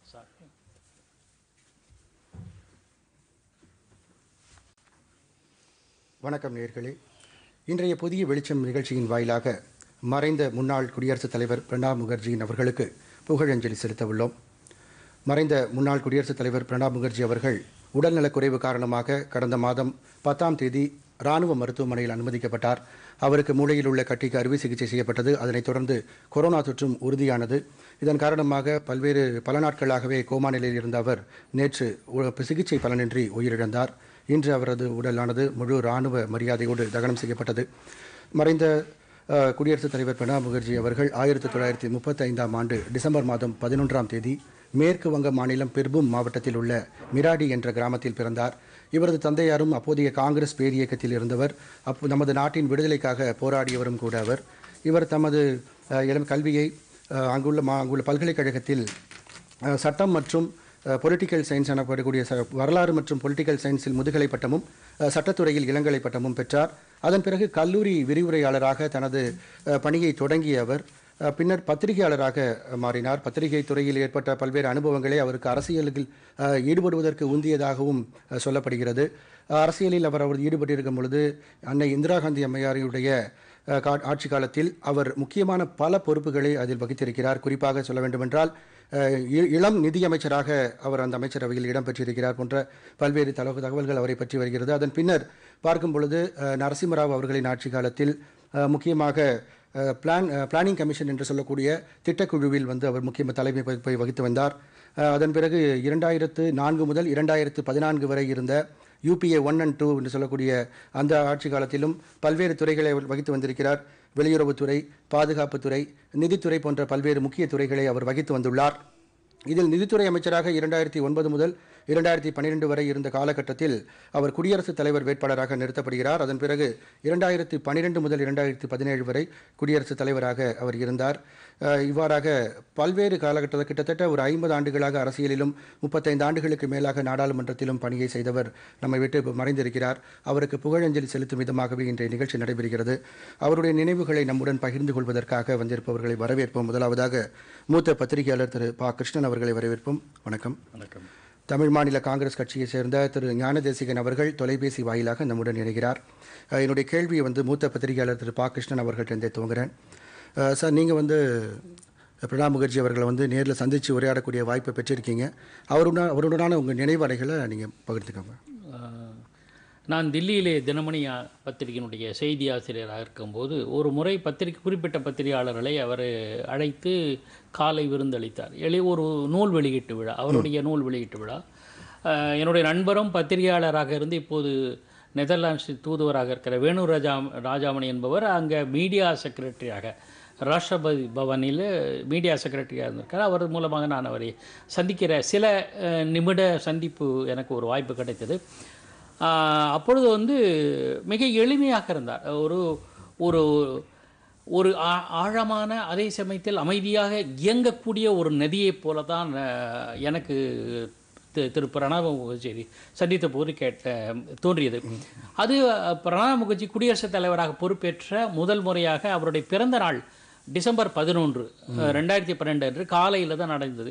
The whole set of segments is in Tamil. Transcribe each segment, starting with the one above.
வணக்கம் நேர்களே இன்றைய புதிய வெளிச்சம் நிகழ்ச்சியின் வாயிலாக மறைந்த முன்னாள் குடியரசுத் தலைவர் பிரணாப் முகர்ஜியின் அவர்களுக்கு புகழஞ்சலி செலுத்த உள்ளோம் மறைந்த முன்னாள் குடியரசுத் தலைவர் பிரணாப் முகர்ஜி அவர்கள் உடல்நலக்குறைவு காரணமாக கடந்த மாதம் பத்தாம் தேதி ராணுவ மருத்துவமனையில் அனுமதிக்கப்பட்டார் அவருக்கு மூளையில் உள்ள கட்டிக்கு அறுவை சிகிச்சை செய்யப்பட்டது அதனைத் தொடர்ந்து கொரோனா தொற்றும் உறுதியானது இதன் காரணமாக பல்வேறு பல நாட்களாகவே கோமா நிலையில் இருந்த அவர் நேற்று உ- சிகிச்சை பலனின்றி உயிரிழந்தார் இன்று அவரது உடலானது முழு இராணுவ மரியாதையோடு தகனம் செய்யப்பட்டது மறைந்த அஹ், குடியரசுத் தலைவர் பிரணாப் முகர்ஜி அவர்கள் ஆயிரத்தி தொள்ளாயிரத்தி முப்பத்தைந்தாம் ஆண்டு டிசம்பர் மாதம் பதினொன்றாம் தேதி மேற்கு வங்க மாநிலம் பிர்பூம் மாவட்டத்தில் உள்ள மிராடி என்ற கிராமத்தில் பிறந்தார் இவரது தந்தையாரும் அப்போதைய காங்கிரஸ் பேரியக்கத்தில் இருந்தவர் அப்போ நமது நாட்டின் விடுதலைக்காக போராடியவரும் கூட அவர் இவர் தமது அஹ், இளம் கல்வியை அஹ், அங்குள்ள மா அங்குள்ள பல்கலைக்கழகத்தில் அஹ், சட்டம் மற்றும் பொலிட்டிக்கல் சயின்ஸ் எனப்படக்கூடிய ச வரலாறு மற்றும் பொலிட்டிக்கல் சயின்ஸில் முதுகலை பட்டமும் அஹ், சட்டத்துறையில் இளங்கலை பட்டமும் பெற்றார் அதன் பிறகு கல்லூரி விரிவுரையாளராக தனது அஹ், பணியை தொடங்கிய அவர் அஹ், பின்னர் பத்திரிகையாளராக மாறினார் பத்திரிகை துறையில் ஏற்பட்ட பல்வேறு அனுபவங்களை அவருக்கு அரசியலில் அஹ், ஈடுபடுவதற்கு உந்தியதாகவும் அஹ், சொல்லப்படுகிறது அஹ், அரசியலில் அவர் அவர் ஈடுபட்டிருக்கும் பொழுது அன்னை இந்திரா காந்தி அம்மையாரினுடைய அஹ், கா- ஆட்சி காலத்தில் அவர் முக்கியமான பல பொறுப்புகளை அதில் வகித்திருக்கிறார் குறிப்பாக சொல்ல வேண்டுமென்றால் அஹ், இ- இளம் நிதியமைச்சராக அவர் அந்த அமைச்சரவையில் இடம்பெற்றிருக்கிறார் போன்ற பல்வேறு தகவ- தகவல்கள் அவரை பற்றி வருகிறது அதன் பின்னர் பார்க்கும் பொழுது அஹ், நரசிம்மராவ் அவர்களின் ஆட்சி காலத்தில் அஹ், முக்கியமாக அஹ், பிளான் அஹ், பிளானிங் கமிஷன் என்று சொல்லக்கூடிய திட்டக்குழுவில் வந்து அவர் முக்கிய தலைமை பொறுப்பை வகித்து வந்தார் அஹ், அதன் பிறகு இரண்டாயிரத்து நான்கு முதல் இரண்டாயிரத்து பதினான்கு வரை இருந்த யூபிஏ ஒன் அண்ட் டூ என்று சொல்லக்கூடிய அந்த ஆட்சி காலத்திலும் பல்வேறு துறைகளை அவர் வகித்து வந்திருக்கிறார் வெளியுறவுத்துறை பாதுகாப்புத்துறை நிதித்துறை போன்ற பல்வேறு முக்கிய துறைகளை அவர் வகித்து வந்துள்ளார் இதில் நிதித்துறை அமைச்சராக இரண்டாயிரத்தி ஒன்பது முதல் இரண்டாயிரத்தி பன்னிரெண்டு வரை இருந்த காலகட்டத்தில் அவர் குடியரசுத் தலைவர் வேட்பாளராக நிறுத்தப்படுகிறார் அதன் பிறகு இரண்டாயிரத்தி பன்னிரெண்டு முதல் இரண்டாயிரத்தி பதினேழு வரை குடியரசுத் தலைவராக அவர் இருந்தார் அஹ், இவ்வாறாக பல்வேறு காலகட்டத்தில் கிட்டத்தட்ட ஒரு ஐம்பது ஆண்டுகளாக அரசியலிலும் முப்பத்தைந்து ஆண்டுகளுக்கு மேலாக நாடாளுமன்றத்திலும் பணியை செய்தவர் நம்மை விட்டு இப்ப மறைந்திருக்கிறார் அவருக்கு புகழஞ்சலி செலுத்தும் விதமாகவே இன்றைய நிகழ்ச்சி நடைபெறுகிறது அவருடைய நினைவுகளை நம்முடன் பகிர்ந்து கொள்வதற்காக வந்திருப்பவர்களை வரவேற்போம் முதலாவதாக மூத்த பத்திரிகையாளர் திரு ப கிருஷ்ணன் அவர்களை வரவேற்போம் வணக்கம் வணக்கம் தமிழ் மாநில காங்கிரஸ் கட்சியைச் சேர்ந்த திரு ஞானதேசிகன் அவர்கள் தொலைபேசி வாயிலாக நம்முடன் இணைகிறார் அஹ், என்னுடைய கேள்வியை வந்து மூத்த பத்திரிகையாளர் திரு ப கிருஷ்ணன் அவர்கள்ட்டே துவங்குறேன் அஹ், சார் நீங்கள் வந்து பிரணாப் முகர்ஜி அவர்களை வந்து நேரில் சந்தித்து உரையாடக்கூடிய வாய்ப்பை பெற்றிருக்கீங்க அவருடன் அவருடனான உங்கள் நினைவறைகளை நீங்கள் பகிர்ந்துக்கோங்க அஹ், நான் தில்லியிலே தினமணி அ- பத்திரிகையினுடைய செய்தி ஆசிரியராக இருக்கும்போது ஒரு முறை பத்திரிகை குறிப்பிட்ட பத்திரிகையாளர்களை அவர் அழைத்து காலை விருந்தளித்தார் எளிய ஒரு நூல் வெளியீட்டு விழா அவருடைய நூல் வெளியீட்டு விழா அஹ், என்னுடைய நண்பரும் பத்திரிகையாளராக இருந்து இப்போது நெதர்லாண்ட்ஸ் தூதுவராக இருக்கிற வேணு ராஜா ராஜாமணி என்பவர் அங்கே மீடியா செக்ரட்டரியாக ராஷ்டிரபதி பவனில் மீடியா செக்ரட்டரியாக இருந்திருக்கார் அவர் மூலமாக நான் அவரை சந்திக்கிற சில அஹ், நிமிட சந்திப்பு எனக்கு ஒரு வாய்ப்பு கிடைத்தது ஆஹ், அப்பொழுது வந்து மிக எளிமையாக இருந்தார் ஒரு ஒரு ஒரு ஆ- ஆழமான அதே சமயத்தில் அமைதியாக இயங்கக்கூடிய ஒரு நதியைப் போல தான் அஹ், எனக்கு தி- திரு பிரணாப் முகர்ஜி சந்தித்த போது கேட்ட தோன்றியது அது அஹ், பிரணாப் முகர்ஜி குடியரசுத் தலைவராக பொறுப்பேற்ற முதல் முறையாக அவருடைய பிறந்த நாள் டிசம்பர் பதினொன்று ரெண்டாயிரத்தி பன்னெண்டு அன்று காலையில் தான் நடந்தது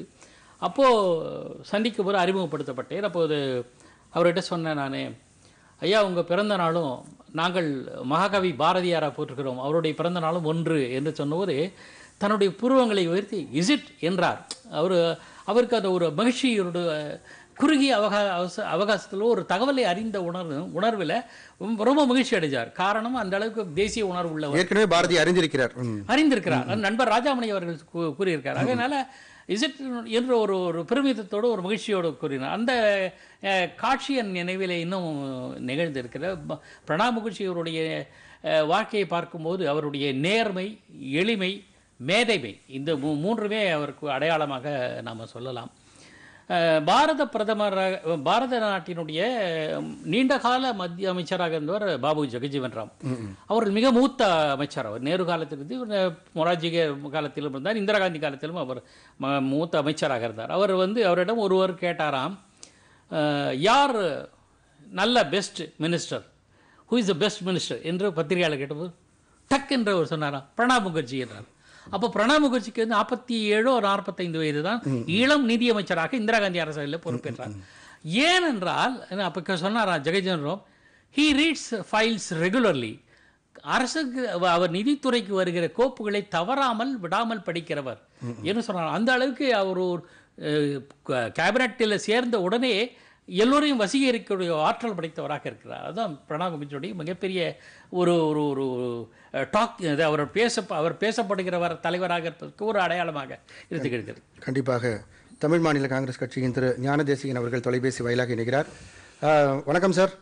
அப்போது சந்திக்கும் போது அறிமுகப்படுத்தப்பட்டேன் அப்போது அவர்கிட்ட சொன்னேன் நான் ஐயா உங்கள் பிறந்த நாளும் நாங்கள் மகாகவி பாரதியாரை போற்றுகிறோம் அவருடைய பிறந்த நாளும் ஒன்று என்று சொன்னபோது தன்னுடைய புருவங்களை உயர்த்தி இசிட் என்றார் அவர் அவருக்கு அந்த ஒரு மகிழ்ச்சியோட குறுகிய அவகா அவச அவகாசத்தில் ஒரு தகவலை அறிந்த உணர்வு உணர்வில் ரொம்ப மகிழ்ச்சி அடைஞ்சார் காரணம் அந்த அளவுக்கு தேசிய உணர்வு உள்ளவர் ஏற்கனவே பாரதி அறிந்திருக்கிறார் ம். அறிந்திருக்கிறார் அது நண்பர் ராஜாமணி அவர்கள் கூ- கூறியிருக்கார் அதனால இசட் என்ற ஒரு ஒரு பெருமிதத்தோடு ஒரு மகிழ்ச்சியோடு கூறினார் அந்த அஹ், காட்சி என் நினைவில் இன்னும் நிகழ்ந்திருக்கிற ப- பிரணாப் முகர்ஜி அவருடைய அஹ், வாழ்க்கையை பார்க்கும்போது அவருடைய நேர்மை எளிமை மேதைமை இந்த மூ மூன்றுமே அவருக்கு அடையாளமாக நாம் சொல்லலாம் அஹ், பாரத பிரதமர் பாரத நாட்டினுடைய நீண்டகால மத்திய அமைச்சராக இருந்தவர் பாபு ஜெகஜீவன் ராம் அவர் மிக மூத்த அமைச்சர் அவர் நேரு காலத்திலிருந்து இவர் மொராஜி காலத்திலும் இருந்தார் இந்திரா காந்தி காலத்திலும் அவர் ம- மூத்த அமைச்சராக இருந்தார் அவர் வந்து அவரிடம் ஒருவர் கேட்டாராம் அஹ், யார் நல்ல best minister who is the best minister என்று பத்திரிகையாளர் கேட்டபோது டக் என்று அவர் சொன்னாராம் பிரணாப் முகர்ஜி என்றார் அப்போ பிரணாப் முகர்ஜிக்கு வந்து நாற்பத்தி ஏழோ நாற்பத்தைந்து வயது தான் இளம் நிதியமைச்சராக இந்திரா காந்தி அரசில் பொறுப்பேற்றார் ஏனென்றால் அப்போ சொன்னாரா Jagjivan Ram he reads files regularly அரசுக்கு அவ- அவர் நிதித்துறைக்கு வருகிற கோப்புகளை தவறாமல் விடாமல் படிக்கிறவர் என்ன சொன்னார் அந்த அளவுக்கு அவர் ஒரு கேபினட்டில் சேர்ந்த உடனே எல்லோரையும் வசீகரிக்கக்கூடிய ஆற்றல் படைத்தவராக இருக்கிறார் அதுதான் பிரணாப் முகர்ஜியுடைய மிகப்பெரிய ஒரு ஒரு ஒரு டாக் அவர் பேச அவர் பேசப்படுகிறவர் தலைவராக இருப்பதற்கு ஒரு அடையாளமாக இருந்து இருக்கிறது கண்டிப்பாக தமிழ் மாநில காங்கிரஸ் கட்சியின் திரு ஞானதேசிகன் அவர்கள் தொலைபேசி வாயிலாக இணைகிறார் ஆ, வணக்கம் சார்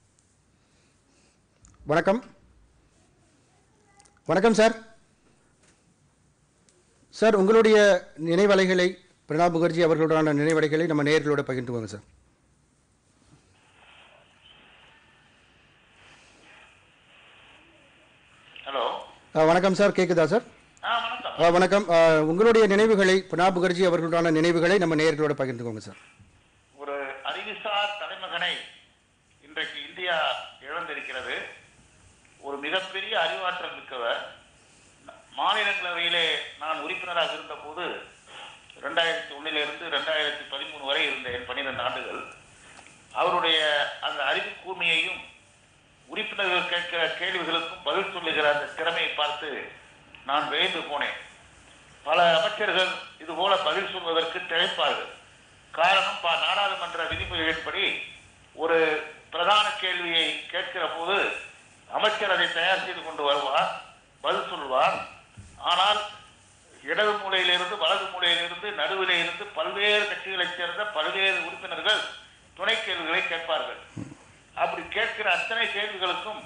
வணக்கம் வணக்கம் சார் சார் உங்களுடைய நினைவலைகளை பிரணாப் முகர்ஜி அவர்களுடனான நினைவலைகளை நம்ம நேயர்களோட பகிர்ந்துக்கோங்க சார் ஹலோ ஆ, வணக்கம் சார் கேக்குதா சார் ஆ வணக்கம் ஆ, வணக்கம் ஆ, உங்களுடைய நினைவுகளை பிரணாப் முகர்ஜி அவர்களுடனான நினைவுகளை நம்ம நேயர்களோட பகிர்ந்துக்கோங்க சார் ஒரு அறிவுசார் தலைமகனை இன்றைக்கு இந்தியா இழந்திருக்கிறது ஒரு மிகப்பெரிய அறிவாற்றல் மிக்கவர் மாநிலங்களவையிலே நான் உறுப்பினராக இருந்தபோது ரெண்டாயிரத்தி ஒன்னிலிருந்து ரெண்டாயிரத்தி பதிமூணு வரை இருந்தேன் பன்னிரெண்டு ஆண்டுகள் அவருடைய அந்த அறிவு கூர்மையையும் உறுப்பினர்கள் கேட்கிற கேள்விகளுக்கும் பதில் சொல்லுகிற அந்த திறமையை பார்த்து நான் வியந்து போனேன் பல அமைச்சர்கள் இது போல பதில் சொல்வதற்கு திளைப்பார்கள் காரணம் பா நாடாளுமன்ற விதிமுறைகளின்படி ஒரு பிரதான கேள்வியை கேட்கிற போது அமைச்சர் அதை தயார் செய்து கொண்டு வருவார் பதில் சொல்வார் ஆனால் இடது மூலையிலிருந்து வலது மூலையிலிருந்து நடுவிலே இருந்து பல்வேறு கட்சிகளைச் சேர்ந்த பல்வேறு உறுப்பினர்கள் துணை கேள்விகளை கேட்பார்கள் அப்படி கேட்கிற அத்தனை கேள்விகளுக்கும்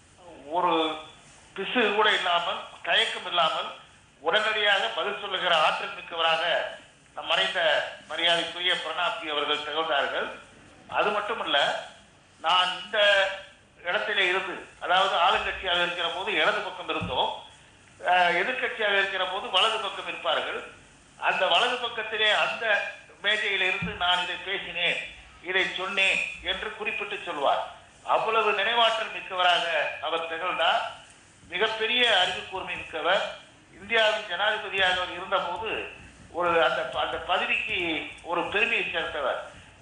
ஒரு பிசு கூட இல்லாமல் தயக்கம் இல்லாமல் உடனடியாக பதில் சொல்லுகிற ஆற்றல் மிக்கவராக நம் மறைந்த மரியாதைக்குரிய பிரணாப்ஜி அவர்கள் திகழ்ந்தார்கள் அது மட்டுமல்ல நான் இந்த இடத்திலே இருந்து அதாவது ஆளுங்கட்சியாக இருக்கிற போது இடது பக்கம் இருந்தோம் அஹ், எதிர்க்கட்சியாக இருக்கிற போது வலது பக்கம் இருப்பார்கள் அந்த வலது பக்கத்திலே அந்த மேஜையிலிருந்து நான் இதை பேசினேன் இதை சொன்னேன் என்று குறிப்பிட்டு சொல்வார் அவ்வளவு நினைவாற்றல் மிக்கவராக அவர் திகழ்ந்தார் மிகப்பெரிய அறிவு கூர்மை மிக்கவர் இந்தியாவின் ஜனாதிபதியாக அவர் இருந்தபோது ஒரு அந்த அந்த பதவிக்கு ஒரு பெருமையை சேர்த்தவர்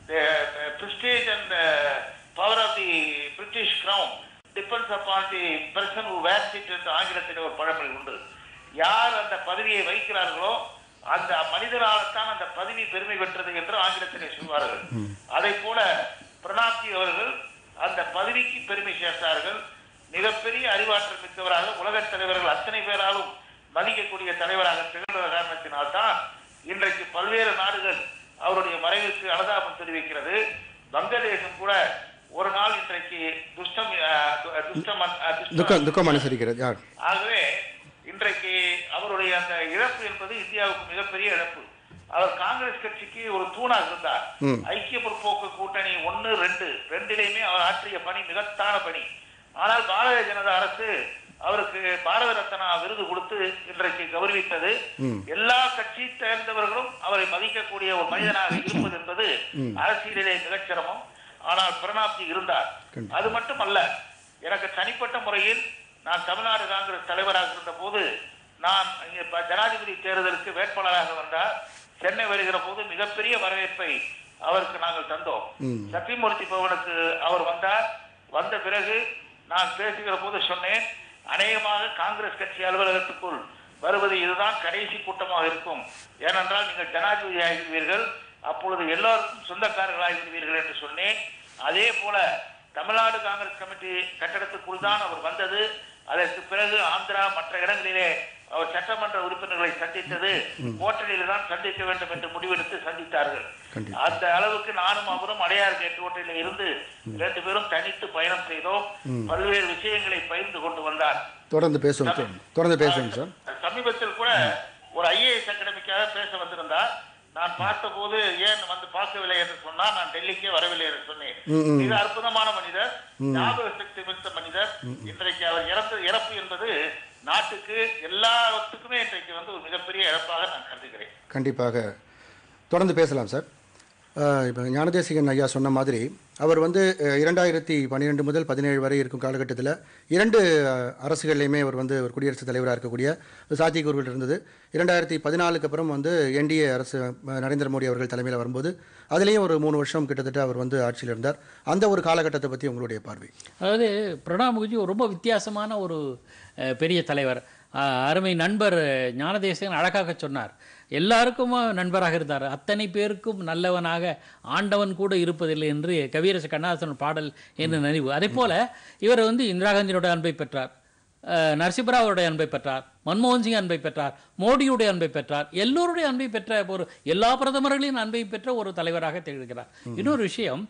prestige and power of the British crown depends upon the person who wears it என்று ஆங்கிலத்தில் ஒரு பழமொழி உண்டு யார் அந்த பதவியை வைக்கிறார்களோ அந்த மனிதரால்தான் அந்த பதவி பெருமை பெற்றது என்று ஆங்கிலத்திலே சொல்வார்கள் அதை போல பிரணாப்ஜி அவர்கள் அந்த பதவிக்கு பெருமை சேர்த்தார்கள் மிகப்பெரிய அறிவாற்றல் மிக்கவராக உலகத் தலைவர்கள் அத்தனை பேராலும் மதிக்கக்கூடிய தலைவராக திகழ்ந்த காரணத்தினால்தான் இன்றைக்கு பல்வேறு நாடுகள் அவருடைய மறைவுக்கு அனுதாபம் தெரிவிக்கிறது வங்கதேசம் கூட ஒரு நாள் இன்றைக்கு துஷ்டம் அஹ், து- துஷ்டம் அஹ், துஷ்டம் துக்கம் துக்கம் அனுசரிக்கிறது யார் ஆகவே இன்றைக்கு அவருடைய அந்த இழப்பு என்பது இந்தியாவுக்கு மிகப்பெரிய இழப்பு அவர் காங்கிரஸ் கட்சிக்கு ஒரு தூணாக இருந்தார் ம். ஐக்கிய முற்போக்கு கூட்டணி ஒன்னு ரெண்டு ரெண்டிலையுமே அவர் ஆற்றிய பணி மிகத்தான பணி ஆனால் பாரதிய ஜனதா அரசு அவருக்கு பாரத ரத்னா விருது கொடுத்து இன்றைக்கு கௌரவித்தது எல்லா கட்சி சேர்ந்தவர்களும் அவரை மதிக்கக்கூடிய ஒரு மனிதனாக இருப்பது என்பது அரசியலிலே மிகச்சிரமம் ஆனால் பிரணாப்ஜி இருந்தார் கண்டிப்பா. அது மட்டுமல்ல எனக்கு தனிப்பட்ட முறையில் நான் தமிழ்நாடு காங்கிரஸ் தலைவராக இருந்த போது நான் இங்கே ப- ஜனாதிபதி தேர்தலுக்கு வேட்பாளராக வந்தார் சென்னை வருகிற போது மிகப்பெரிய வரவேற்பை அவருக்கு நாங்கள் தந்தோம் சத்தியமூர்த்தி பவனுக்கு அவர் வந்தார் வந்த பிறகு நான் பேசுகிற போது சொன்னேன் அநேகமாக காங்கிரஸ் கட்சி அலுவலகத்துக்குள் வருவது இதுதான் கடைசி கூட்டமாக இருக்கும் ஏனென்றால் நீங்கள் ஜனாதிபதி ஆகிவிடுவீர்கள் அப்பொழுது எல்லோருக்கும் சொந்தக்காரர்களாகி விடுவீர்கள் என்று சொன்னேன் அதே போல தமிழ்நாடு காங்கிரஸ் கமிட்டி கட்டடத்துக்குள் தான் அவர் வந்தது அதற்கு பிறகு ஆந்திரா மற்ற இடங்களிலே அவர் சட்டமன்ற உறுப்பினர்களை சந்தித்தது ஹோட்டலில் தான் சந்திக்க வேண்டும் என்று முடிவெடுத்து சந்தித்தார்கள் கண்டிப்பா. அந்த அளவுக்கு நானும் அவரும் அடையாறு கேட்டு ஹோட்டலில் இருந்து ரெண்டு பேரும் தனித்து பயணம் செய்தோம் பல்வேறு விஷயங்களை பகிர்ந்து கொண்டு வந்தார் தொடர்ந்து பேசுவோம் சார் தொடர்ந்து பேசுவோம் சார் சமீபத்தில் கூட ஒரு ஐஏஎஸ் அகாடமிக்காக பேச வந்திருந்தார் நான் பார்த்தபோது ஏன் வந்து பார்க்கவில்லை என்று சொன்னால் நான் டெல்லிக்கே வரவில்லை என்று சொன்னேன் மிக அற்புதமான மனிதர் ஞாபக சக்தி மிக்க மனிதர் இன்றைக்கு அவர் இறந்து இறப்பு என்பது நாட்டுக்கு எல்லாத்துக்குமே இன்றைக்கு வந்து ஒரு மிகப்பெரிய இழப்பாக நான் கருதுகிறேன் கண்டிப்பாக தொடர்ந்து பேசலாம் சார் இப்போ ஞானதேசிகன் ஐயா சொன்ன மாதிரி அவர் வந்து அஹ், இரண்டாயிரத்தி பன்னிரெண்டு முதல் பதினேழு வரை இருக்கும் காலகட்டத்தில் இரண்டு அஹ், அரசுகள்லையுமே அவர் வந்து ஒரு குடியரசுத் தலைவராக இருக்கக்கூடிய சாத்தியக்கூறுகள் இருந்தது இரண்டாயிரத்தி பதினாலுக்கு அப்புறம் வந்து என்டிஏ அரசு அஹ், நரேந்திர மோடி அவர்கள் தலைமையில் வரும்போது அதுலேயும் ஒரு மூணு வருஷம் கிட்டத்தட்ட அவர் வந்து ஆட்சியில் இருந்தார் அந்த ஒரு காலகட்டத்தை பற்றி உங்களுடைய பார்வை அதாவது பிரணாப் முகர்ஜி ஒரு ரொம்ப வித்தியாசமான ஒரு அஹ், பெரிய தலைவர் அஹ், அருமை நண்பர் ஞானதேசன் அழகாக சொன்னார் எல்லாருக்கும் நண்பராக இருந்தார் அத்தனை பேருக்கும் நல்லவனாக ஆண்டவன் கூட இருப்பதில்லை என்று கவியரசு கண்ணாசன் பாடல் என்று நினைவு அதே போல இவர் வந்து இந்திரா காந்தியோட அன்பை பெற்றார் அஹ், நரசிம்மராவுடைய அன்பை பெற்றார் மன்மோகன் சிங் அன்பை பெற்றார் மோடியுடைய அன்பை பெற்றார் எல்லோருடைய அன்பை பெற்ற ஒரு எல்லா பிரதமர்களின் அன்பை பெற்ற ஒரு தலைவராக திகழ்கிறார் இன்னொரு விஷயம்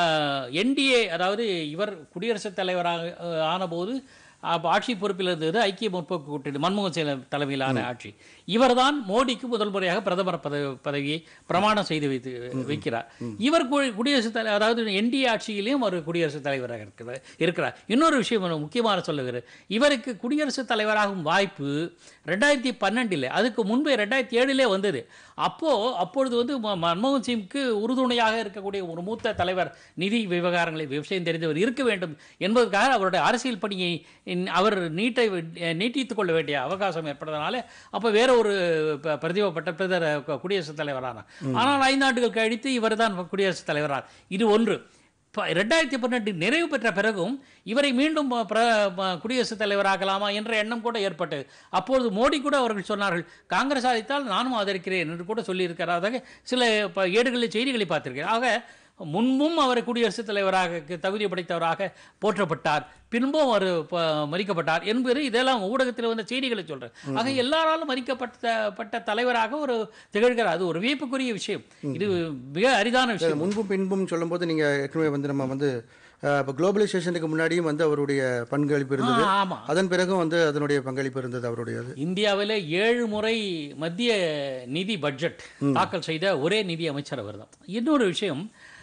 என்டிஏ அதாவது இவர் குடியரசுத் தலைவராக அஹ், ஆனபோது அப்போ ஆட்சி பொறுப்பில் இருந்தது ஐக்கிய முற்போக்கு கூட்டணி மன்மோகன் சிங் தலைமையிலான ஆட்சி இவர்தான் மோடிக்கு முதல் முறையாக பிரதமர் பதவி பதவியை பிரமாணம் செய்து வைத்து வைக்கிறார் இவர் கு- குடியரசுத் தலைவர் அதாவது என்டிஏ ஆட்சியிலையும் ஒரு குடியரசுத் தலைவராக இருக்கிறார் இருக்கிறார் இன்னொரு விஷயம் ஒண்ணு முக்கியமான சொல்லுகிறேன் இவருக்கு குடியரசுத் தலைவராகும் வாய்ப்பு ரெண்டாயிரத்தி பன்னெண்டில் அதுக்கு முன்பே ரெண்டாயிரத்தி ஏழிலே வந்தது அப்போ அப்பொழுது வந்து ம- மன்மோகன் சிங்க்கு உறுதுணையாக இருக்கக்கூடிய ஒரு மூத்த தலைவர் நிதி விவகாரங்களை விஷயம் தெரிந்தவர் இருக்க வேண்டும் என்பதற்காக அவருடைய அரசியல் பணியை இன்- அவர் நீட்டை நீட்டித்துக் கொள்ள வேண்டிய அவகாசம் ஏற்பட்டதனால அப்போ வேற ஒரு ப- பிரதிப பட்ட பிரதர் குடியரசுத் தலைவரானார் ஆனால் ஐந்தாண்டுகள் கழித்து இவர்தான் குடியரசுத் தலைவரானார் இது ஒன்று ப- ரெண்டாயிரத்தி பன்னெண்டு நிறைவு பெற்ற பிறகும் இவரை மீண்டும் ப- பிர- ப- குடியரசுத் தலைவராகலாமா என்ற எண்ணம் கூட ஏற்பட்டது அப்பொழுது மோடி கூட அவர்கள் சொன்னார்கள் காங்கிரஸ் ஆதித்தால் நானும் ஆதரிக்கிறேன் என்று கூட சொல்லியிருக்கிறார்கள் சில ப- ஏடுகளில் செய்திகளை பார்த்திருக்கிறேன் ஆக முன்பும் அவர் குடியரசுத் தலைவராக க- தகுதி படைத்தவராக போற்றப்பட்டார் பின்பும் அவர் ப- மதிக்கப்பட்டார் என்பது இதெல்லாம் ஊடகத்தில் வந்த செய்திகளை சொல்றேன் ஆக எல்லாராலும் மதிக்கப்பட்ட பட்ட தலைவராக ஒரு திகழ்கிறார் அது ஒரு வியப்புக்குரிய விஷயம் இது மிக அரிதான விஷயம் முன்பும் பின்பும் சொல்லும்போது நீங்கள் ஏற்கனவே வந்து நம்ம வந்து அஹ், இப்போ குளோபலைசேஷனுக்கு முன்னாடியும் வந்து அவருடைய பங்களிப்பு இருந்தது ஆ, ஆமா அதன் பிறகும் வந்து அதனுடைய பங்களிப்பு இருந்தது அவருடையது இந்தியாவில் ஏழு முறை மத்திய நிதி பட்ஜெட் தாக்கல் செய்த ஒரே நிதி அமைச்சர் அவர்தான் இன்னொரு விஷயம்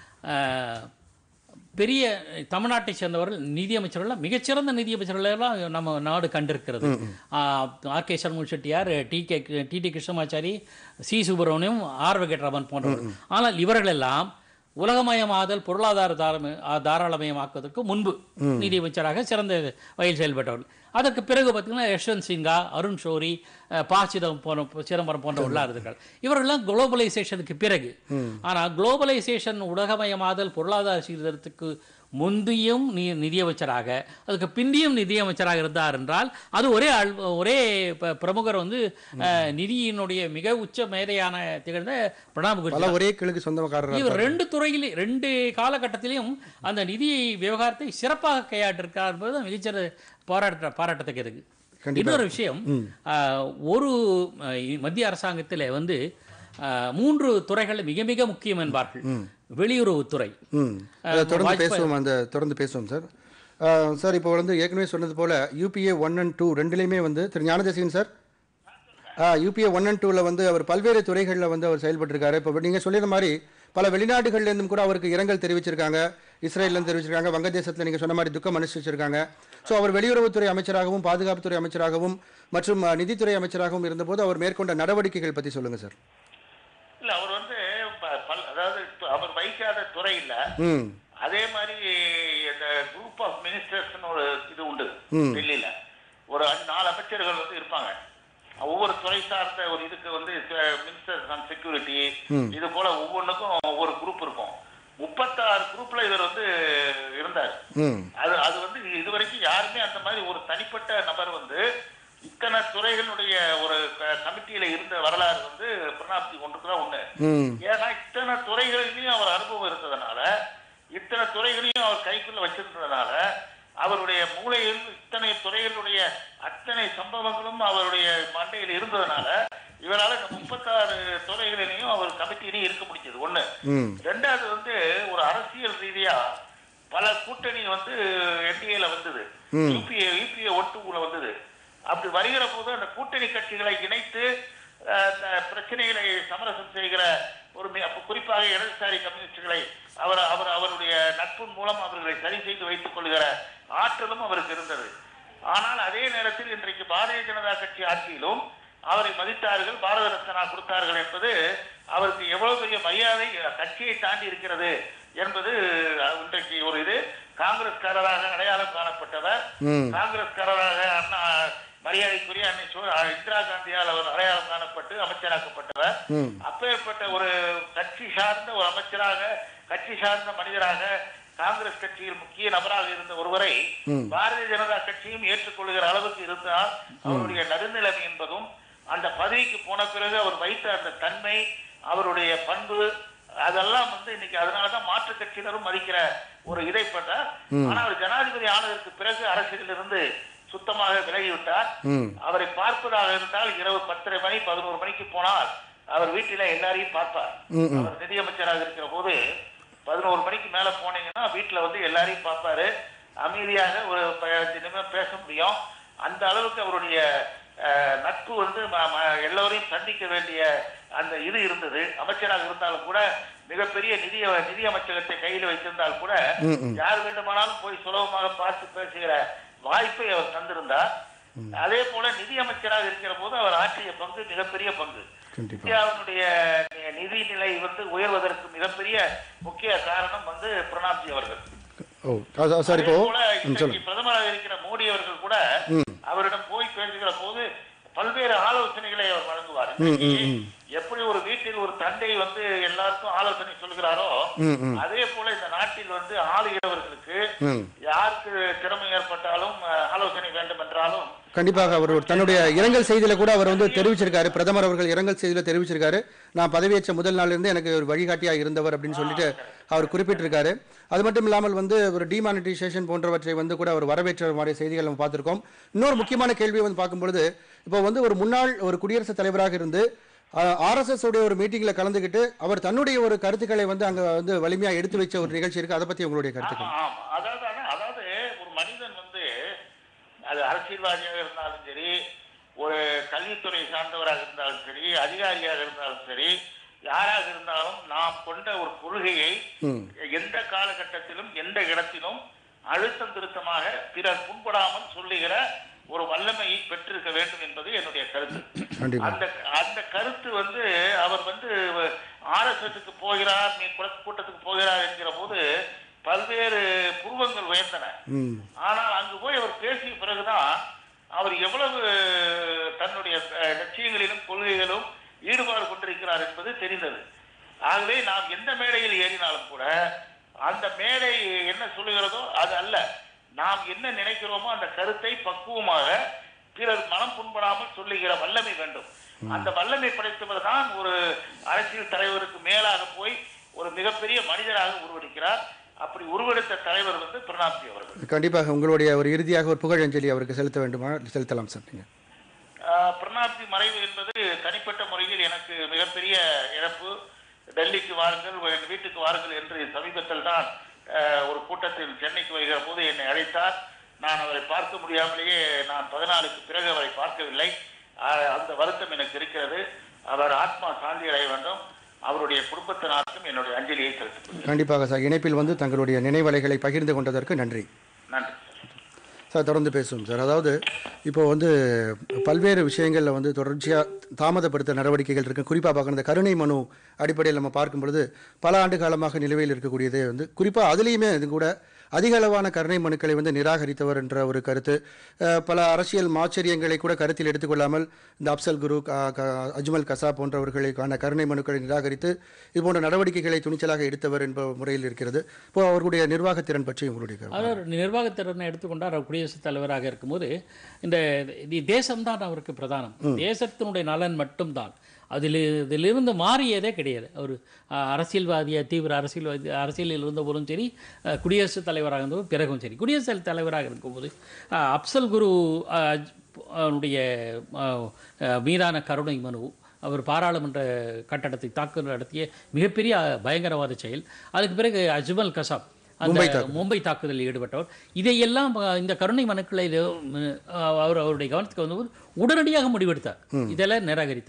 அஹ், பெரிய தமிழ்நாட்டை சேர்ந்தவர்கள் நிதி அமைச்சர்கள் மிகச்சிறந்த நிதி அமைச்சர்கள் எல்லாம் நம்ம நாடு கண்டிருக்கிறது R K Shanmukham Chettiar T K T T Krishnamachari C Subramaniam R Venkataraman போன்றவர்கள் ஆனால் இவர்களெல்லாம் உலகமயமாதல் பொருளாதார தாரம- ஆ, தாராளமயமாக்குவதற்கு முன்பு நிதியமைச்சராக சிறந்த வகையில் செயல்பட்டவர்கள் அதற்கு பிறகு பார்த்தீங்கன்னா யஷ்வந்த் சிங்கா அருண் ஷோரி அஹ், ப சிதம் போன்ற சிதம்பரம் போன்றவர்களாக இருந்தார்கள் இவர்கள்லாம் குளோபலைசேஷனுக்கு பிறகு ஆனால் குளோபலைசேஷன் உலகமயமாதல் பொருளாதார சீர்திருத்தத்துக்கு முந்தியும் நி நிதியமைச்சராக அதுக்கு பிந்தியும் நிதியமைச்சராக இருந்தார் என்றால் அது ஒரே ஆள் ஒரே ப- பிரமுகர் வந்து அஹ், நிதியினுடைய மிக உச்ச மேதையான திகழ்ந்த பிரணாப் முகர்ஜி பல ஒரே கிழக்கு சொந்தக்காரர் இவர் ரெண்டு துறையிலே ரெண்டு காலகட்டத்திலையும் அந்த நிதி விவகாரத்தை சிறப்பாக கையாட்டிருக்கார் என்பது மிகச்சிற பாராட்ட பாராட்டத்தக்கது இன்னொரு விஷயம் ஆஹ், ஒரு ஆஹ், மத்திய அரசாங்கத்தில் வந்து ஆஹ், மூன்று துறைகள் மிக மிக முக்கியம் என்பார்கள் வெளியுறவுத்துறை ம் அதை தொடர்ந்து பேசுவோம் அந்த தொடர்ந்து பேசுவோம் சார் அஹ், சார் இப்போ வந்து ஏற்கனவே சொன்னது போல யூபிஏ ஒன் அண்ட் டூ ரெண்டுலேயுமே வந்து Thiru Gnanadesikan sir UPA one and டூவில் வந்து அவர் பல்வேறு துறைகளில் வந்து அவர் செயல்பட்டிருக்காரு இப்போ நீங்கள் சொல்லிய மாதிரி பல வெளிநாடுகள்லேருந்தும் கூட அவருக்கு இரங்கல் தெரிவிச்சிருக்காங்க இஸ்ரேல்லேருந்து தெரிவிச்சிருக்காங்க வங்கதேசத்தில் நீங்கள் சொன்ன மாதிரி துக்கம் அனுஷ்டிச்சிருக்காங்க ஸோ அவர் வெளியுறவுத்துறை அமைச்சராகவும் பாதுகாப்புத்துறை அமைச்சராகவும் மற்றும் அஹ், நிதித்துறை அமைச்சராகவும் இருந்தபோது அவர் மேற்கொண்ட நடவடிக்கைகள் பற்றி சொல்லுங்கள் சார் இல்ல அவர் வந்து ப- பல்- அதாவது து- அவர் வகிக்காத துறை இல்ல ம் அதே மாதிரி இந்த குரூப் ஆஃப் மினிஸ்டர்ஸ்னு ஒரு இது உண்டு ம். டெல்லியில ஒரு அஞ்சு நாலு அமைச்சர்கள் வந்து இருப்பாங்க ஒவ்வொரு துறை சார்ந்த ஒரு இதுக்கு வந்து மினிஸ்டர்ஸ் ஆன் செக்யூரிட்டி இது போல ஒவ்வொன்றுக்கும் ஒவ்வொரு குரூப் இருக்கும் முப்பத்தாறு குரூப்ல இவர் வந்து இருந்தார் ம் அது அது வந்து இதுவரைக்கும் யாருமே அந்த மாதிரி ஒரு தனிப்பட்ட நபர் வந்து இத்தனை துறைகளுடைய ஒரு கமிட்டியில இருந்த வரலாறு வந்து பிரணாப்தி ஒன்றுக்கு தான் ஒண்ணு ம் ஏன்னா இத்தனை துறைகளிலையும் அவர் அனுபவம் இருந்ததுனால இத்தனை துறைகளையும் அவர் கைக்குள்ள வச்சிருந்ததுனால அவருடைய மூளையில் இத்தனை துறைகளுடைய அத்தனை சம்பவங்களும் அவருடைய மண்டையில் இருந்ததுனால இவரால இந்த முப்பத்தாறு துறைகளிலையும் அவர் கமிட்டியிலையும் இருக்க முடிஞ்சது ஒண்ணு ம் ரெண்டாவது வந்து ஒரு அரசியல் ரீதியா பல கூட்டணி வந்து என்டிஏல வந்தது யூபிஏ யூபிஏ ஒட்டுக்குள்ள வந்தது அப்படி வருகிற போது அந்த கூட்டணி கட்சிகளை இணைத்து அஹ், அந்த பிரச்சனைகளை சமரசம் செய்கிற ஒரு மி- அப்ப குறிப்பாக இடதுசாரி கம்யூனிஸ்டுகளை அவர் அவர் அவருடைய நட்பின் மூலம் அவர்களை சரி செய்து வைத்துக் கொள்கிற ஆற்றலும் அவருக்கு இருந்தது ஆனால் அதே நேரத்தில் இன்றைக்கு பாரதிய ஜனதா கட்சி ஆட்சியிலும் அவரை மதித்தார்கள் பாரத ரத்னா கொடுத்தார்கள் என்பது அவருக்கு எவ்வளவு பெரிய மரியாதை கட்சியை தாண்டி இருக்கிறது என்பது அஹ், இன்றைக்கு ஒரு இது காங்கிரஸ்காரராக அடையாளம் காணப்பட்டவர் ம் காங்கிரஸ்காரராக அண்ணா மரியாதைக்குரிய அன்னை சோ- அஹ், இந்திரா காந்தியால் அவர் அடையாளம் காணப்பட்டு அமைச்சராக்கப்பட்டவர் ம் அப்பேற்பட்ட ஒரு கட்சி சார்ந்த ஒரு அமைச்சராக கட்சி சார்ந்த மனிதராக காங்கிரஸ் கட்சியில் முக்கிய நபராக இருந்த ஒருவரை ம். பாரதிய ஜனதா கட்சியும் ஏற்றுக்கொள்கிற அளவுக்கு இருந்தால் அவருடைய நடுநிலைமை என்பதும் அந்த பதவிக்கு போன பிறகு அவர் வைத்த அந்த தன்மை அவருடைய பண்பு அதெல்லாம் வந்து இன்னைக்கு அதனாலதான் மாற்றுக் கட்சியினரும் மதிக்கிற ஒரு இதை பட்டார் ஆனால் அவர் ஜனாதிபதி ஆனதற்கு பிறகு அரசியலிருந்து சுத்தமாக விலகிவிட்டார் ம் அவரை பார்ப்பதாக இருந்தால் இரவு பத்தரை மணி பதினோரு மணிக்கு போனால் அவர் வீட்டில எல்லாரையும் பார்ப்பார் ம், ம். அவர் நிதியமைச்சராக இருக்கிற போது பதினோரு மணிக்கு மேல போனீங்கன்னா வீட்டுல வந்து எல்லாரையும் பார்ப்பாரு அமைதியாக ஒரு பதினஞ்சு நிமிடம் பேச முடியும் அந்த அளவுக்கு அவருடைய அஹ், நட்பு வந்து ம- ம- எல்லோரையும் சந்திக்க வேண்டிய அந்த இது இருந்தது அமைச்சராக இருந்தாலும் கூட மிகப்பெரிய நிதி நிதி அமைச்சகத்தை கையில் வைத்திருந்தால் கூட ம், ம். யார் வேண்டுமானாலும் போய் சுலபமாக பார்த்து பேசுகிற வாய்ப்பை அவர் தந்திருந்தார் அதே போல நிதி அமைச்சராக இருக்கிற போது அவர் ஆற்றிய பங்கு மிகப்பெரிய பங்கு கண்டிப்பா இந்தியாவினுடைய நிதி நிலை வந்து உயர்வதற்கு மிகப்பெரிய முக்கிய காரணம் வந்து பிரணாப்ஜி அவர்கள் ஓ அது- சார் இப்போ அதே போல ம் இன்றைக்கு சொல்லுங்க பிரதமராக இருக்கிற மோடி அவர்கள் கூட ம் அவரிடம் போய் பேசுகிற போது பல்வேறு ஆலோசனைகளை அவர் வழங்குவார் ம், ம், இன்னைக்கு ம். எப்படி ஒரு வீட்டில் ஒரு தந்தை வந்து எல்லாருக்கும் ஆலோசனை சொல்கிறாரோ ம் ம் அதே போல இந்த நாட்டில் வந்து ஆளுகிறவர்களுக்கு ம் யாருக்கு திறமை ஏற்பட்டாலும் அஹ், ஆலோசனை வேண்டும் என்றாலும் கண்டிப்பாக அவர் ஒரு தன்னுடைய இரங்கல் செய்தியில கூட அவர் வந்து தெரிவிச்சிருக்காரு பிரதமர் அவர்கள் இரங்கல் செய்தியில தெரிவிச்சிருக்காரு நான் பதவியேற்ற முதல் நாள்ல இருந்து எனக்கு ஒரு வழிகாட்டியா இருந்தவர் அப்படின்னு சொல்லிட்டு அவர் குறிப்பிட்டிருக்காரு அது மட்டும் இல்லாமல் வந்து ஒரு டிமானிட்டைசேஷன் போன்றவற்றை வந்து கூட அவர் வரவேற்ற மாதிரி செய்திகள் நம்ம பார்த்திருக்கோம் இன்னொரு முக்கியமான கேள்வி வந்து பார்க்கும்பொழுது இப்போ வந்து ஒரு முன்னாள் ஒரு குடியரசுத் தலைவராக இருந்து ஆர்எஸ்எஸ் உடைய ஒரு மீட்டிங்ல கலந்துக்கிட்டு அவர் தன்னுடைய ஒரு கருத்துக்களை வந்து அங்க வந்து வலிமையா எடுத்து வச்ச ஒரு நிகழ்ச்சி இருக்கு அதை பத்தி உங்களுடைய கருத்துக்கள் ஆமா, ஆமா. அதாவது ஆனா, அதாவது ஒரு மனிதன் வந்து அது அரசியல்வாதியாக இருந்தாலும் சரி ஒரு கல்வித்துறை சார்ந்தவராக இருந்தாலும் சரி அதிகாரியாக இருந்தாலும் சரி யாராக இருந்தாலும் நாம் கொண்ட ஒரு கொள்கையை ம் எந்த காலகட்டத்திலும் எந்த இடத்திலும் அழுத்தம் திருத்தமாக பிறர் புண்படாமல் சொல்லுகிற ஒரு வல்லமையை பெற்றிருக்க வேண்டும் என்பது என்னுடைய கருத்து கண்டிப்பா அந்த அந்த கருத்து வந்து அவர் வந்து ஆர்எஸ்எஸ்க்கு போகிறார் நீ குல- கூட்டத்துக்கு போகிறார் என்கிற போது பல்வேறு புருவங்கள் உயர்ந்தன ம் ஆனால் அங்கு போய் அவர் பேசிய பிறகுதான் அவர் எவ்வளவு தன்னுடைய அஹ், லட்சியங்களிலும் கொள்கைகளும் ஈடுபாடு கொண்டிருக்கிறார் என்பது தெரிந்தது ஆகவே நாம் எந்த மேடையில் ஏறினாலும் கூட அந்த மேடை என்ன சொல்லுகிறதோ அது அல்ல நாம் என்ன நினைக்கிறோமோ அந்த கருத்தை பக்குவமாக பிறர் மனம் புண்படாமல் சொல்லுகிற வல்லமை வேண்டும் அந்த வல்லமை படைத்தவர் தான் ஒரு அரசியல் தலைவருக்கு மேலாக போய் ஒரு மிகப்பெரிய மனிதராக உருவெடுக்கிறார் அப்படி உருவெடுத்த தலைவர் வந்து பிரணாப்ஜி அவர்கள் கண்டிப்பாக உங்களுடைய ஒரு இறுதியாக ஒரு புகழஞ்சலி அவருக்கு செலுத்த வேண்டுமா செலுத்தலாம் சார் நீங்க ஆஹ் பிரணாப்ஜி மறைவு என்பது தனிப்பட்ட முறையில் எனக்கு மிகப்பெரிய இழப்பு டெல்லிக்கு வாருங்கள் என் வீட்டுக்கு வாருங்கள் என்று சமீபத்தில் தான் ஆஹ், ஒரு கூட்டத்தில் சென்னைக்கு வருகிற போது என்னை அழைத்தார் நான் அவரை பார்க்க முடியாமலேயே நான் பதினாலுக்கு பிறகு அவரை பார்க்கவில்லை ஆஹ், அந்த வருத்தம் எனக்கு இருக்கிறது அவர் ஆத்மா சாந்தி அடைய வேண்டும் அவருடைய குடும்பத்தினருக்கும் என்னுடைய அஞ்சலியை செலுத்திக் கொள்கிறேன் கண்டிப்பாக சார் இணைப்பில் வந்து தங்களுடைய நினைவலைகளை பகிர்ந்து கொண்டதற்கு நன்றி நன்றி சார் தொடர்ந்து பேசுவோம் சார் அதாவது இப்போ வந்து பல்வேறு விஷயங்களில் வந்து தொடர்ச்சியாக தாமதப்படுத்த நடவடிக்கைகள் இருக்கு குறிப்பாக பார்க்கணும் இந்த கருணை மனு அடிப்படையில் நம்ம பார்க்கும் பொழுது பல ஆண்டு காலமாக நிலுவையில் இருக்கக்கூடியதே வந்து குறிப்பாக அதுலேயுமே இது கூட அதிக அளவான கருணை மனுக்களை வந்து நிராகரித்தவர் என்ற ஒரு கருத்து அஹ், பல அரசியல் மாச்சரியங்களை கூட கருத்தில் எடுத்துக்கொள்ளாமல் இந்த அப்சல் குரு க- க- அஜ்மல் கசா போன்றவர்களுக்கான கருணை மனுக்களை நிராகரித்து இது போன்ற நடவடிக்கைகளை துணிச்சலாக எடுத்தவர் என்ப முறையில் இருக்கிறது இப்போ அவர்களுடைய நிர்வாகத்திறன் பற்றி உங்களுடைய கருத்து. அவர் நிர்வாகத்திறனை எடுத்துக்கொண்டார் அவர் குடியரசுத் தலைவராக இருக்கும்போது இந்த தி- தேசம்தான் அவருக்கு பிரதானம் தேசத்தினுடைய நலன் மட்டும்தான் அதில் இதிலிருந்து மாறியதே கிடையாது அவர் அஹ், அரசியல்வாதியாக தீவிர அரசியல்வாதி அரசியலில் இருந்தபோதும் சரி அஹ், குடியரசுத் தலைவராக இருந்தபோது பிறகும் சரி குடியரசுத் தலைவராக இருக்கும்போது அஹ், அப்சல் குரு அஹ், அஜ்- அவனுடைய அஹ், அஹ், மீதான கருணை மனு அவர் பாராளுமன்ற கட்டடத்தை தாக்குதல் நடத்திய மிகப்பெரிய பயங்கரவாத செயல் அதுக்கு பிறகு அஜ்மல் கசாப் அந்த மும்பை தாக்குதலில் ஈடுபட்டவர் இதையெல்லாம் அஹ், இந்த கருணை மனுக்களை இது, அஹ், அவர் அவருடைய கவனத்துக்கு வந்தபோது உடனடியாக முடிவெடுத்தார் இதெல்லாம் நிராகரித்தார்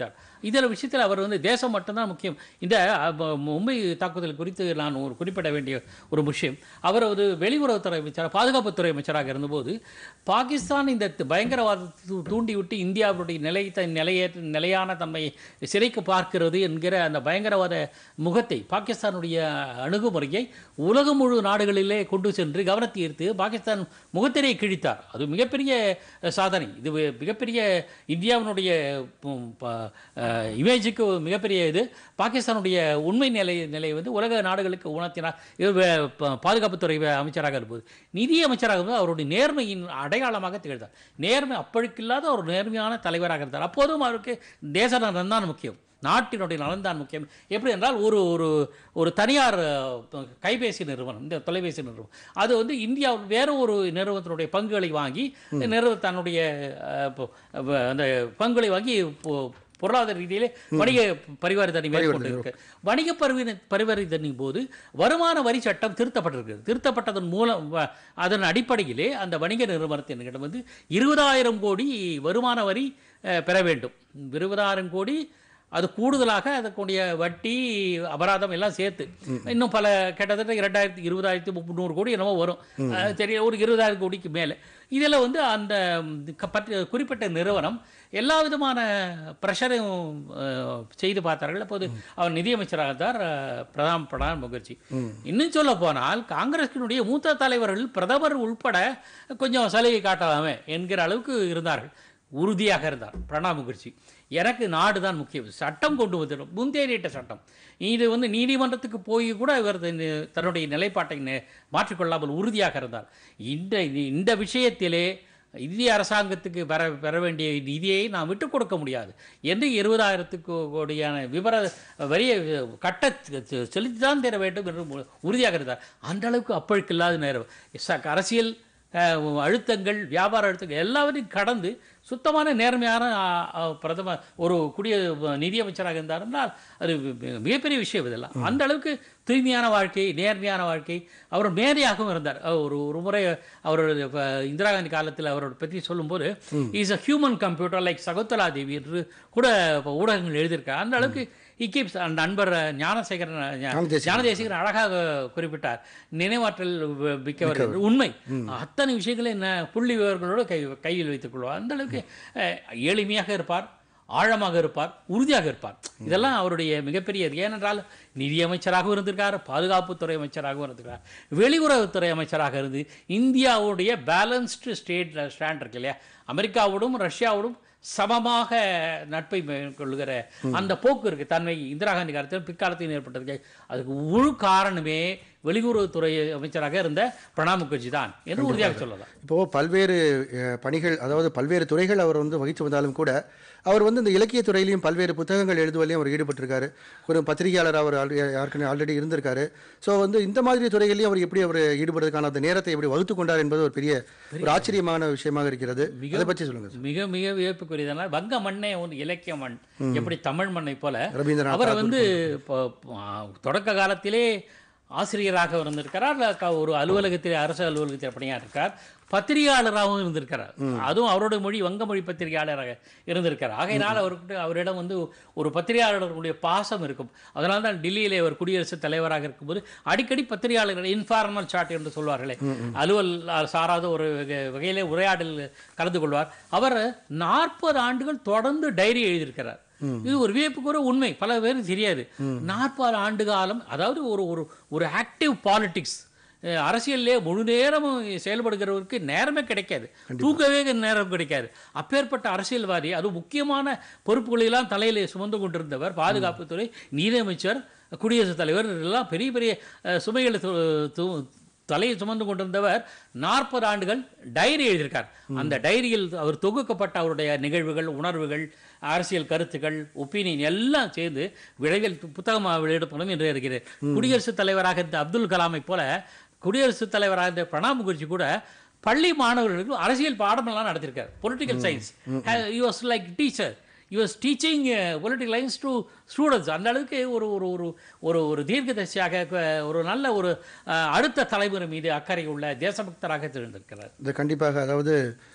இதில் விஷயத்தில் அவர் வந்து தேசம் மட்டும்தான் முக்கியம் இந்த அ, ப- மும்பை தாக்குதல் குறித்து நான் ஒரு குறிப்பிட வேண்டிய ஒரு விஷயம் அவர் ஒரு வெளியுறவுத்துறை அமைச்சர் பாதுகாப்புத்துறை அமைச்சராக இருந்தபோது பாகிஸ்தான் இந்த த- பயங்கரவாதத்தை தூ- தூண்டிவிட்டு இந்தியாவுடைய நிலைத்த நிலைய நிலையான தன்மையை சிறைக்கு பார்க்கிறது என்கிற அந்த பயங்கரவாத முகத்தை பாகிஸ்தானுடைய அணுகுமுறையை உலகம் முழு நாடுகளிலே கொண்டு சென்று கவனத்தை ஈர்த்து பாகிஸ்தான் முகத்திரை கிழித்தார் அது மிகப்பெரிய அஹ், சாதனை இது வி- மிகப்பெரிய இந்தியாவினுடைய ம், ப- அஹ், இமேஜுக்கு மிகப்பெரிய இது பாகிஸ்தானுடைய உண்மை நிலை நிலையை வந்து உலக நாடுகளுக்கு உணர்த்தினார் இவர் வே- ப- பாதுகாப்புத்துறை வே- அமைச்சராக இருப்பது நிதி அமைச்சராக இருந்தது அவருடைய நேர்மையின் அடையாளமாக திகழ்ந்தார் நேர்மை அப்பழுக்கில்லாத ஒரு நேர்மையான தலைவராக இருந்தார் அப்போதும் அவருக்கு தேச நலன் தான் முக்கியம் நாட்டினுடைய நலன் தான் முக்கியம் எப்படி என்றால் ஒரு ஒரு ஒரு தனியார் அஹ், கைபேசி நிறுவனம் இந்த தொலைபேசி நிறுவனம் அது வந்து இந்தியாவில் வேற ஒரு நிறுவனத்தினுடைய பங்குகளை வாங்கி நிறுவ தன்னுடைய அஹ், இப்போ, வ- அந்த பங்குகளை வாங்கி இப்போ பொருளாதார ரீதியிலே வணிக பரிவர்த்தனை மேற்கொண்டு இருக்கு வணிக பரிவர்த்தனை பரிவர்த்தனை போது வருமான வரி சட்டம் திருத்தப்பட்டிருக்கிறது திருத்தப்பட்டதன் மூலம் வ- அதன் அடிப்படையிலே அந்த வணிக நிறுவனத்தினிடம் வந்து இருபதாயிரம் கோடி வருமான வரி அஹ், பெற வேண்டும் இருபதாயிரம் கோடி அது கூடுதலாக அதற்குடைய வட்டி அபராதம் எல்லாம் சேர்த்து இன்னும் பல கிட்டத்தட்ட இரண்டாயிரத்தி இருபதாயிரத்தி முந்நூறு கோடி என்னமோ வரும் அது தெரிய ஒரு இருபதாயிரம் கோடிக்கு மேலே இதில் வந்து அந்த ம், க- பற்ற- குறிப்பிட்ட நிறுவனம் எல்லா விதமான ப்ரெஷரையும் செய்து பார்த்தார்கள் அப்போது அவர் நிதியமைச்சராக இருந்தார் அஹ், பிரதாம் பிரணாப் முகர்ஜி இன்னும் சொல்ல போனால் காங்கிரசினுடைய மூத்த தலைவர்கள் பிரதமர் உள்பட கொஞ்சம் சலுகை காட்டலாமே என்கிற அளவுக்கு இருந்தார்கள் உறுதியாக இருந்தார் பிரணாப் முகர்ஜி எனக்கு நாடு தான் முக்கியம் சட்டம் கொண்டு வந்துடும் முந்தேறிட்ட சட்டம் இது வந்து நீதிமன்றத்துக்கு போய் கூட இவர் தன் தன்னுடைய நிலைப்பாட்டை நெ- மாற்றிக்கொள்ளாமல் உறுதியாக இருந்தார் இந்த இந்த விஷயத்திலே இந்திய அரசாங்கத்துக்கு பெற பெற வேண்டிய நிதியை நாம் விட்டுக் கொடுக்க முடியாது என்று இருபதாயிரத்துக்கு கோடியான விவர வரியை கட்ட செலுத்தி தான் தர வேண்டும் என்று மு- உறுதியாக இருந்தார் அந்த அளவுக்கு அப்பழுக்கில்லாத நேரம் ச- அரசியல் அஹ், அழுத்தங்கள் வியாபார அழுத்தங்கள் எல்லாவற்றையும் கடந்து சுத்தமான நேர்மையான அ, அ, பிரதமர் ஒரு குடிய நிதியமைச்சராக இருந்தார் என்றால் அது மி- மிகப்பெரிய விஷயம் இதெல்லாம் அந்த அளவுக்கு தூய்மையான வாழ்க்கை நேர்மையான வாழ்க்கை அவர் மேதையாகவும் இருந்தார் அஹ், ஒரு ஒரு முறை அவருடைய இப்ப இந்திரா காந்தி காலத்தில் அவரோட பற்றி சொல்லும்போது is a human computer like Shakuntala Devi என்று கூட இப்ப ஊடகங்கள் எழுதியிருக்கார் அந்த அளவுக்கு இக்கீப்ஸ் அந்த நண்பர் ஞானசேகரன் ஞா- ஞானதேசிகன். ஞானதேசிகர் அழகாக குறிப்பிட்டார் நினைவாற்றல் வ- மிக்கவர் என்று. உண்மை அத்தனை விஷயங்களை என்ன புள்ளி விவரங்களோடு கை கையில் வைத்துக் கொள்வார் அந்த அளவுக்கு அஹ், எளிமையாக இருப்பார் ஆழமாக இருப்பார் உறுதியாக இருப்பார் இதெல்லாம் அவருடைய மிகப்பெரிய இது. ஏனென்றால் நிதியமைச்சராகவும் இருந்திருக்கார் பாதுகாப்புத்துறை அமைச்சராகவும் இருந்திருக்கார் வெளியுறவுத்துறை அமைச்சராக இருந்து இந்தியாவுடைய பேலன்ஸ்டு ஸ்டேட் ஸ்டாண்ட் இருக்கு இல்லையா அமெரிக்காவோடும் ரஷ்யாவோடும் சமமாக நட்பை மேற்கொள்ளுகிற அந்த போக்கு இருக்கு தன்மை இந்திரா காந்தி காலத்தில் பிற்காலத்தில் ஏற்பட்டிருக்கு அதுக்கு முழு காரணமே வெளியுறவுத்துறை அமைச்சராக இருந்த பிரணாப் முகர்ஜி தான் என்று உறுதியாக சொல்லலாம் இப்போது பல்வேறு அஹ், பணிகள் அதாவது பல்வேறு துறைகள் அவர் வந்து வகித்து வந்தாலும் கூட அவர் வந்து இந்த இலக்கியத் துறையிலையும் பல்வேறு புத்தகங்கள் எழுதுவதிலையும் அவர் ஈடுபட்டிருக்காரு ஒரு பத்திரிகையாளர் அவர் ஆல்ரெடி யாருக்குன்னு ஆல்ரெடி இருந்திருக்காரு ஸோ வந்து இந்த மாதிரி துறைகளையும் அவர் எப்படி அவர் ஈடுபடுறதுக்கான அந்த நேரத்தை எப்படி வகுத்து கொண்டார் என்பது ஒரு பெரிய ஒரு ஆச்சரியமான விஷயமாக இருக்கிறது அதை பற்றி சொல்லுங்க சார் மிக மிக வியப்புக்குரியதனால் வங்க மண்ணே ஒரு இலக்கிய மண் எப்படி தமிழ் மண்ணை போல ரவீந்திரநாத் அவர் வந்து இப்போ ஆ, தொடக்க காலத்திலே ஆசிரியராக இருந்திருக்கிறார் க- ஒரு அலுவலகத்தில் அரசு அலுவலகத்தில் பணியாற்றிருக்கார் பத்திரிகையாளராகவும் இருந்திருக்கிறார் அதுவும் அவரோட மொழி வங்க மொழி பத்திரிகையாளராக இருந்திருக்கிறார் ஆகையினால் அவர்கிட்ட அவரிடம் வந்து ஒரு பத்திரிகையாளர்களுடைய பாசம் இருக்கும் அதனால தான் டெல்லியிலே அவர் குடியரசுத் தலைவராக இருக்கும்போது அடிக்கடி பத்திரிகையாளர்கள் இன்ஃபார்மல் சாட் என்று சொல்வார்களே அலுவல் சாராத ஒரு வகை- வகையிலே உரையாடல் கலந்து கொள்வார் அவர் நாற்பது ஆண்டுகள் தொடர்ந்து டைரி எழுதியிருக்கிறார் இது ஒரு வியப்புக்குற உண்மை பல பேருக்கு தெரியாது நாற்பது ஆண்டு காலம் அதாவது ஒரு ஒரு ஒரு ஆக்டிவ் பாலிடிக்ஸ் அரசியல்லே முழு நேரமும் செயல்படுகிறவருக்கு நேரமே கிடைக்காது தூக்கவே நேரம் கிடைக்காது அப்பேற்பட்ட அரசியல்வாதி அது முக்கியமான பொறுப்புகளெல்லாம் தலையிலே சுமந்து கொண்டிருந்தவர் பாதுகாப்புத்துறை நீதியமைச்சர் குடியரசுத் தலைவர் எல்லாம் பெரிய பெரிய அஹ், சுமைகளை து- து- தலையை சுமந்து கொண்டிருந்தவர் நாற்பது ஆண்டுகள் டைரி எழுதியிருக்கார் அந்த டைரியில் அவர் தொகுக்கப்பட்ட அவருடைய நிகழ்வுகள் உணர்வுகள் அரசியல் கருத்துக்கள் ஒப்பீனியன் எல்லாம் சேர்ந்து விரைவில் புத்தகமாக வெளியிடப்படும் என்று இருக்கிறேன் குடியரசுத் தலைவராக இருந்த அப்துல் கலாமை போல குடியரசுத் தலைவராக இருந்த பிரணாப் முகர்ஜி கூட பள்ளி மாணவர்களுக்கு அரசியல் பாடமெல்லாம் நடத்திருக்கார் political science you was like teacher you was teaching political lines to students அந்த அளவுக்கு ஒரு ஒரு ஒரு ஒரு ஒரு தீர்க்கதரிசியாக க- ஒரு நல்ல ஒரு அஹ், அடுத்த தலைமுறை மீது அக்கறை உள்ள தேசபக்தராக திகழ்ந்திருக்கிறார் இது கண்டிப்பாக அதாவது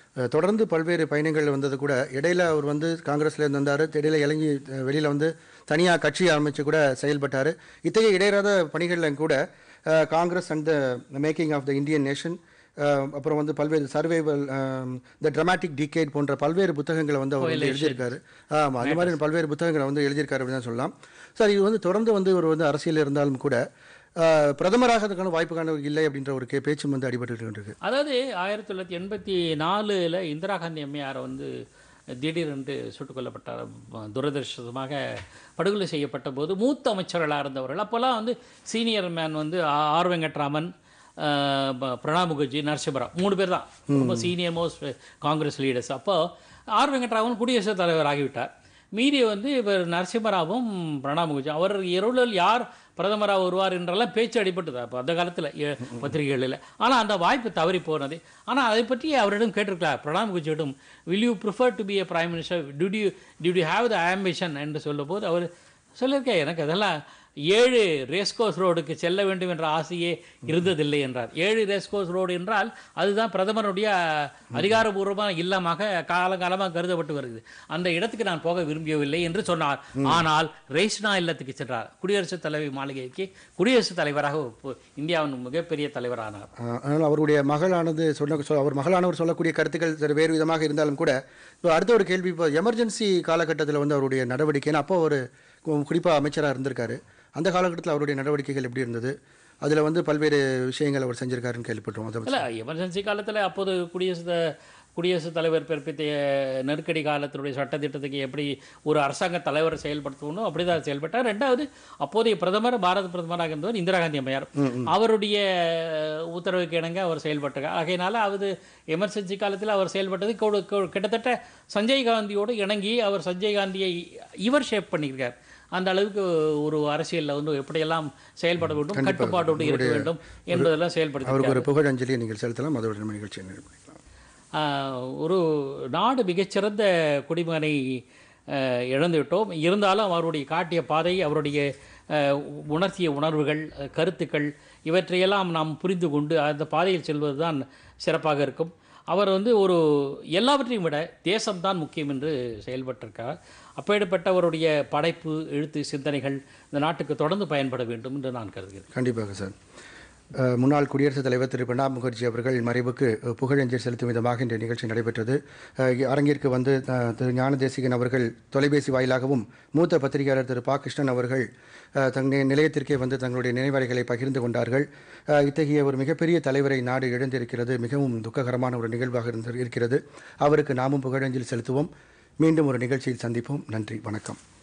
அஹ், தொடர்ந்து பல்வேறு பயணங்கள் வந்தது கூட இடையில அவர் வந்து காங்கிரஸ்ல இருந்து வந்தார் இடையில இறங்கி அஹ், வெளியில வந்து தனியாக கட்சி ஆரம்பித்து கூட செயல்பட்டார் இத்தகைய இடையறாத பணிகளில் கூட அஹ், Congress and the making of the Indian nation அப்புறம் வந்து பல்வேறு சர்வைவல் த dramatic decade போன்ற பல்வேறு புத்தகங்களை வந்து அவர் வந்து எழுதியிருக்காரு ஆமாம் அந்த மாதிரி பல்வேறு புத்தகங்களை வந்து எழுதியிருக்காரு அப்படின்னு தான் சொல்லலாம் சார் இது வந்து தொடர்ந்து வந்து ஒரு வந்து அரசியல் இருந்தாலும் கூட அஹ், பிரதமராக அதுக்கான வாய்ப்புக்கான இல்லை அப்படின்ற ஒரு கே பேச்சும் வந்து அடிபட்டு இருக்கு அதாவது ஆயிரத்தி தொள்ளாயிரத்தி எண்பத்தி நாலில் இந்திரா காந்தி அம்மையாரை வந்து திடீரென்று சுட்டுக் கொல்லப்பட்டார் ம- துரதிர்ஷ்டமாக படுகொலை செய்யப்பட்ட போது மூத்த அமைச்சர்களாக இருந்தவர்கள் அப்போல்லாம் வந்து சீனியர் மேன் வந்து ஆ- ஆர் வெங்கட்ராமன் ஆஹ், ப- பிரணாப் முகர்ஜி நரசிம்மராவ் மூணு பேர் தான் ரொம்ப சீனியர் மோஸ்ட் காங்கிரஸ் லீடர்ஸ் அப்போ ஆர் வெங்கட்ராமன் குடியரசுத் தலைவர் ஆகிவிட்டார் மீதி வந்து இவர் நரசிம்மராவும் பிரணாப் முகர்ஜி அவர் இருளில் யார் பிரதமராக வருவார் என்றெல்லாம் பேச்சு அடிபட்டது அப்போ அந்த காலத்தில் பத்திரிகைகளில் ஆனால் அந்த வாய்ப்பு தவறி போனது ஆனால் அதை பற்றி அவரிடம் கேட்டிருக்கலாம் பிரணாப் முகர்ஜியிடம் will you prefer to be a prime minister did you did you have the ambition என்று சொல்லும்போது அவர் சொல்லியிருக்கேன் எனக்கு அதெல்லாம் ஏழு ரேஸ்கோஸ் ரோடுக்கு செல்ல வேண்டும் என்ற ஆசையே இருந்ததில்லை என்றார் ஏழு ரேஸ்கோஸ் ரோடு என்றால் அதுதான் பிரதமருடைய அதிகாரபூர்வமான இல்லமாக காலங்காலமாக கருதப்பட்டு வருகிறது அந்த இடத்துக்கு நான் போக விரும்பவில்லை என்று சொன்னார் ஆனால் ரெய்ஸ்னா இல்லத்துக்கு சென்றார் குடியரசுத் தலைவி மாளிகைக்கு குடியரசுத் தலைவராக இப்போ இந்தியாவின் மிகப்பெரிய தலைவரானார் ஆஹ் ஆனால் அவருடைய மகளானது சொன்ன சொ- அவர் மகளானவர் சொல்லக்கூடிய கருத்துக்கள் சரி வேறு விதமாக இருந்தாலும் கூட இப்போ அடுத்த ஒரு கேள்வி இப்போ எமர்ஜென்சி காலகட்டத்தில் வந்து அவருடைய நடவடிக்கை ஏன்னா அப்போ ஒரு குறிப்பாக அமைச்சராக இருந்திருக்காரு அந்த காலகட்டத்தில் அவருடைய நடவடிக்கைகள் எப்படி இருந்தது அதில் வந்து பல்வேறு விஷயங்கள் அவர் செஞ்சிருக்காருன்னு கேள்விப்பட்டோம் அதை பத்தி- இல்லை எமர்ஜென்சி காலத்தில் அப்போது குடியரசு த- குடியரசுத் தலைவர் பிறப்பித்த நெருக்கடி காலத்தினுடைய சட்டத்திட்டத்துக்கு எப்படி ஒரு அரசாங்க தலைவர் செயல்படுத்தணும் அப்படி தான் செயல்பட்டார் ரெண்டாவது அப்போதைய பிரதமர் பாரத பிரதமராக இருந்தவர் இந்திரா காந்தி அம்மையார் அவருடைய உத்தரவுக்கு இணங்க அவர் செயல்பட்டார் ஆகையினால அது எமர்ஜென்சி காலத்தில் அவர் செயல்பட்டது கொடு- கொ- கிட்டத்தட்ட சஞ்சய் காந்தியோடு இணங்கி அவர் சஞ்சய் காந்தியை இவர் ஷேப் பண்ணியிருக்கார் அந்த அளவுக்கு ஒரு அரசியலில் வந்து எப்படியெல்லாம் செயல்பட வேண்டும் கட்டுப்பாட்டோடு இருக்க வேண்டும் என்பதெல்லாம் செயல்படுத்தி அவருக்கு ஒரு புகழஞ்சலியை நீங்கள் செலுத்தலாம் அதோட நம்ம நிகழ்ச்சியை நிறைவு பண்ணிக்கலாம் ஆஹ் ஒரு நாடு மிகச்சிறந்த குடிமகனை ஆஹ் இழந்துவிட்டோம் இருந்தாலும் அவருடைய காட்டிய பாதை அவருடைய ஆஹ் உணர்த்திய உணர்வுகள் அஹ் கருத்துக்கள் இவற்றையெல்லாம் நாம் புரிந்து கொண்டு அந்த பாதையில் செல்வது தான் சிறப்பாக இருக்கும் அவர் வந்து ஒரு எல்லாவற்றையும் விட தேசம்தான் முக்கியம் என்று செயல்பட்டிருக்கார் அப்பேற்பட்டவருடைய படைப்பு எழுத்து சிந்தனைகள் இந்த நாட்டுக்கு தொடர்ந்து பயன்பட வேண்டும் என்று நான் கருதுகிறேன் கண்டிப்பாக சார் அஹ், முன்னாள் குடியரசுத் தலைவர் திரு பிரணாப் முகர்ஜி அவர்கள் மறைவுக்கு அஹ், புகழஞ்சலி செலுத்தும் விதமாக இந்த நிகழ்ச்சி நடைபெற்றது அஹ், அரங்கிற்கு வந்து அஹ், திரு ஞானதேசிகன் அவர்கள் தொலைபேசி வாயிலாகவும் மூத்த பத்திரிகையாளர் திரு பா கிருஷ்ணன் அவர்கள் அஹ், தங் நி- நிலையத்திற்கே வந்து தங்களுடைய நினைவறைகளை பகிர்ந்து கொண்டார்கள் அஹ், இத்தகைய ஒரு மிகப்பெரிய தலைவரை நாடு இழந்திருக்கிறது மிகவும் துக்ககரமான ஒரு நிகழ்வாக இருந்து இருக்கிறது அவருக்கு நாமும் புகழஞ்சலி செலுத்துவோம் மீண்டும் ஒரு நிகழ்ச்சியில் சந்திப்போம் நன்றி வணக்கம்